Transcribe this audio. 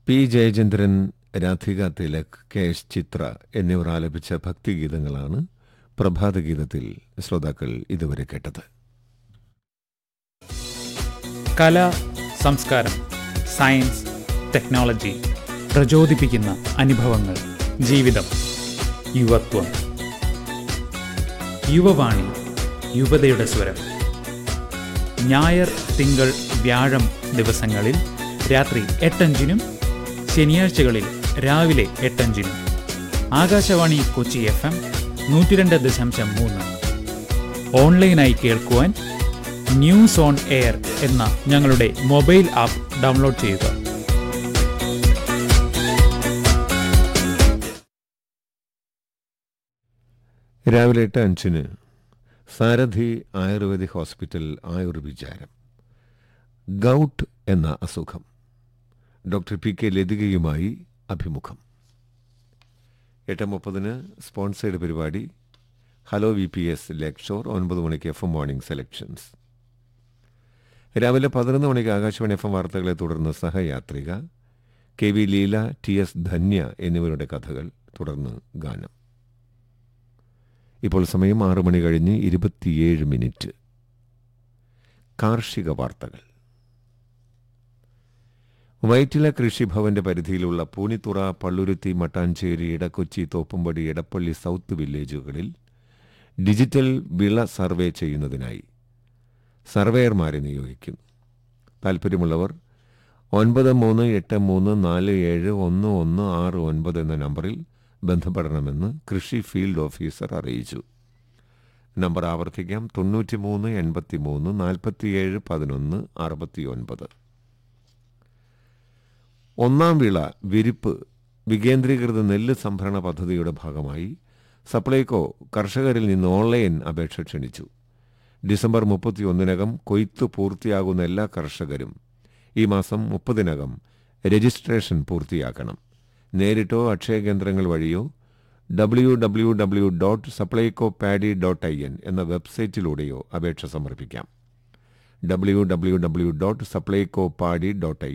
P Jayachandran Radhika Thilak K S Chithra എന്നിവർ ആലപിച്ച ഭക്തിഗീതങ്ങളാണ് പ്രഭാതഗീതത്തിൽ ശ്രോതാക്കൾ ഇതുവരെ കേട്ടത് കല സംസ്കാരം സയൻസ് ടെക്നോളജി പ്രചോദിപ്പിക്കുന്ന അനുഭവങ്ങൾ ജീവിതം യുവത്വം യുവവാണി യുവതയുടെ സ്വരം ഞായർ തിങ്കൾ വ്യാഴം ദിവസങ്ങളിൽ രാത്രി എട്ടഞ്ചിനും ശനിയാഴ്ചകളിൽ രാവിലെ എട്ടഞ്ചിനും ആകാശവാണി കൊച്ചി എഫ് എം നൂറ്റിരണ്ട് ദശാംശം മൂന്ന് ഓൺലൈനായി കേൾക്കുവാൻ ന്യൂസ് ഓൺ എയർ എന്ന ഞങ്ങളുടെ മൊബൈൽ ആപ്പ് ഡൗൺലോഡ് ചെയ്യുക രാവിലെ എട്ട് അഞ്ചിന് സാരഥി ആയുർവേദിക് ഹോസ്പിറ്റൽ ആയുർവിചാരം ഗൗട്ട് എന്ന അസുഖം ഡോക്ടർ പി കെ ലതികയുമായി അഭിമുഖം എട്ട് മുപ്പതിന് സ്പോൺസേഡ് പരിപാടി hello V P S Lakeshore ഒൻപത് മണിക്ക് എഫ് എം മോർണിംഗ് സെലക്ഷൻസ് രാവിലെ പതിനൊന്ന് മണിക്ക് ആകാശവാണി എഫ് എം വാർത്തകളെ തുടർന്ന് സഹയാത്രിക K V Leela T S Dhanya എന്നിവരുടെ കഥകൾ തുടർന്ന് ഗാനം ഇപ്പോൾ സമയം ആറ് മണി കഴിഞ്ഞ് ഇരുപത്തിയേഴ് മിനിറ്റ് കാർഷിക വാർത്തകൾ വൈറ്റില കൃഷിഭവന്റെ പരിധിയിലുള്ള പൂണിത്തുറ പള്ളുരുത്തി മട്ടാഞ്ചേരി ഇടക്കൊച്ചി തോപ്പുംപടി എടപ്പള്ളി സൗത്ത് വില്ലേജുകളിൽ ഡിജിറ്റൽ വിള സർവേ ചെയ്യുന്നതിനായി സർവേയർമാരെ നിയോഗിക്കുന്നു താൽപ്പര്യമുള്ളവർ ഒൻപത് മൂന്ന് എട്ട് മൂന്ന് നാല് ഏഴ് ഒന്ന് ഒന്ന് ആറ് ഒൻപത് എന്ന നമ്പറിൽ ബന്ധപ്പെടണമെന്ന് കൃഷി ഫീൽഡ് ഓഫീസർ അറിയിച്ചു നമ്പർ ആവർത്തിക്കാം തൊണ്ണൂറ്റിമൂന്ന് എൺപത്തിമൂന്ന് നാൽപ്പത്തിയേഴ് പതിനൊന്ന് അറുപത്തിയൊൻപത് ഒന്നാം വിള വിരിപ്പ് വികേന്ദ്രീകൃത നെല്ല് സംഭരണ പദ്ധതിയുടെ ഭാഗമായി സപ്ലൈകോ കർഷകരിൽ നിന്ന് ഓൺലൈൻ അപേക്ഷ ക്ഷണിച്ചു ഡിസംബർ മുപ്പത്തിയൊന്നിനകം കൊയ്ത്ത് പൂർത്തിയാകുന്ന എല്ലാ കർഷകരും ഈ മാസം മുപ്പതിനകം രജിസ്ട്രേഷൻ പൂർത്തിയാക്കണം നേരിട്ടോ അക്ഷയ കേന്ദ്രങ്ങൾ വഴിയോ W W W dot Supplyco paddy dot I N എന്ന വെബ്സൈറ്റിലൂടെയോ അപേക്ഷ സമർപ്പിക്കാം W W W dot Supplyco paddy dot I